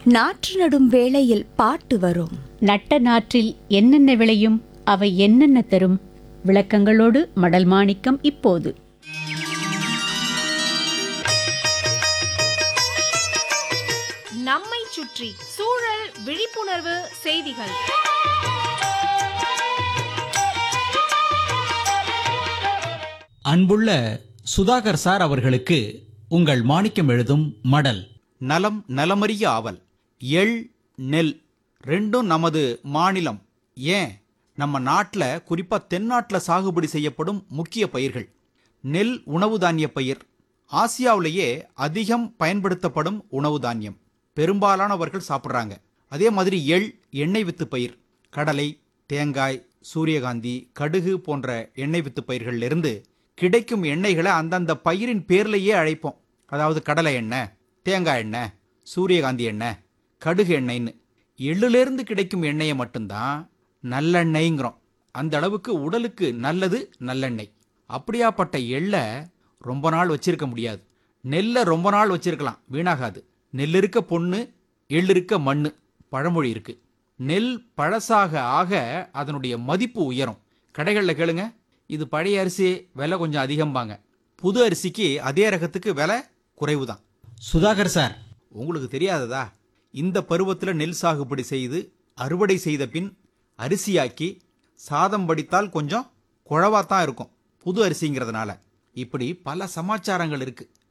நாற்று நடும் வேளையில் பாட்டு வரும் நட்ட நாற்றில் என்னென்ன விளையும் அவை என்னென்ன தரும் விளக்கங்களோடு மடல் மாணிக்கம் இப்போது நம்மை சுற்றி சூழல் விழிப்புணர்வு செய்திகள் அன்புள்ள சுதாகர் சார் அவர்களுக்கு உங்கள் மாணிக்கம் எழுதும் மடல் நலம் நலமறிய ஆவல் எள் நெல் ரெண்டும் நமது மாநிலம் ஏன் நம்ம நாட்டில் குறிப்பாக தென்னாட்டில் சாகுபடி செய்யப்படும் முக்கிய பயிர்கள் நெல் உணவு தானிய பயிர் ஆசியாவிலேயே அதிகம் பயன்படுத்தப்படும் உணவு தானியம் பெரும்பாலானவர்கள் சாப்பிட்றாங்க அதே மாதிரி எள் எண்ணெய் வித்து பயிர் கடலை தேங்காய் சூரியகாந்தி கடுகு போன்ற எண்ணெய் வித்து பயிர்களிலிருந்து கிடைக்கும் எண்ணெய்களை அந்தந்த பயிரின் பேர்லேயே அழைப்போம் அதாவது கடலை எண்ணெய் தேங்காய் எண்ணெய் சூரியகாந்தி எண்ணெய் கடுகு எண்ணெய்ன்னு எள்ளுலேருந்து கிடைக்கும் எண்ணெயை மட்டும்தான் நல்லெண்ணெய்ங்கிறோம் அந்த அளவுக்கு உடலுக்கு நல்லது நல்லெண்ணெய் அப்படியாப்பட்ட எள்ளை ரொம்ப நாள் வச்சிருக்க முடியாது நெல்லை ரொம்ப நாள் வச்சிருக்கலாம் வீணாகாது நெல் இருக்க பொண்ணு எள் இருக்க மண்ணு பழமொழி இருக்கு நெல் பழசாக ஆக அதனுடைய மதிப்பு உயரும் கடைகளில் கேளுங்க இது பழைய அரிசி விலை கொஞ்சம் அதிகம்பாங்க புது அரிசிக்கு அதே ரகத்துக்கு விலை குறைவு தான் சுதாகர் சார் உங்களுக்கு தெரியாததா இந்த பருவத்தில் நெல் சாகுபடி செய்து அறுவடை செய்த பின் அரிசியாக்கி சாதம் வடித்தால் கொஞ்சம் குழவாத்தான் இருக்கும் புது அரிசிங்கிறதுனால இப்படி பல சமாச்சாரங்கள் இருக்கு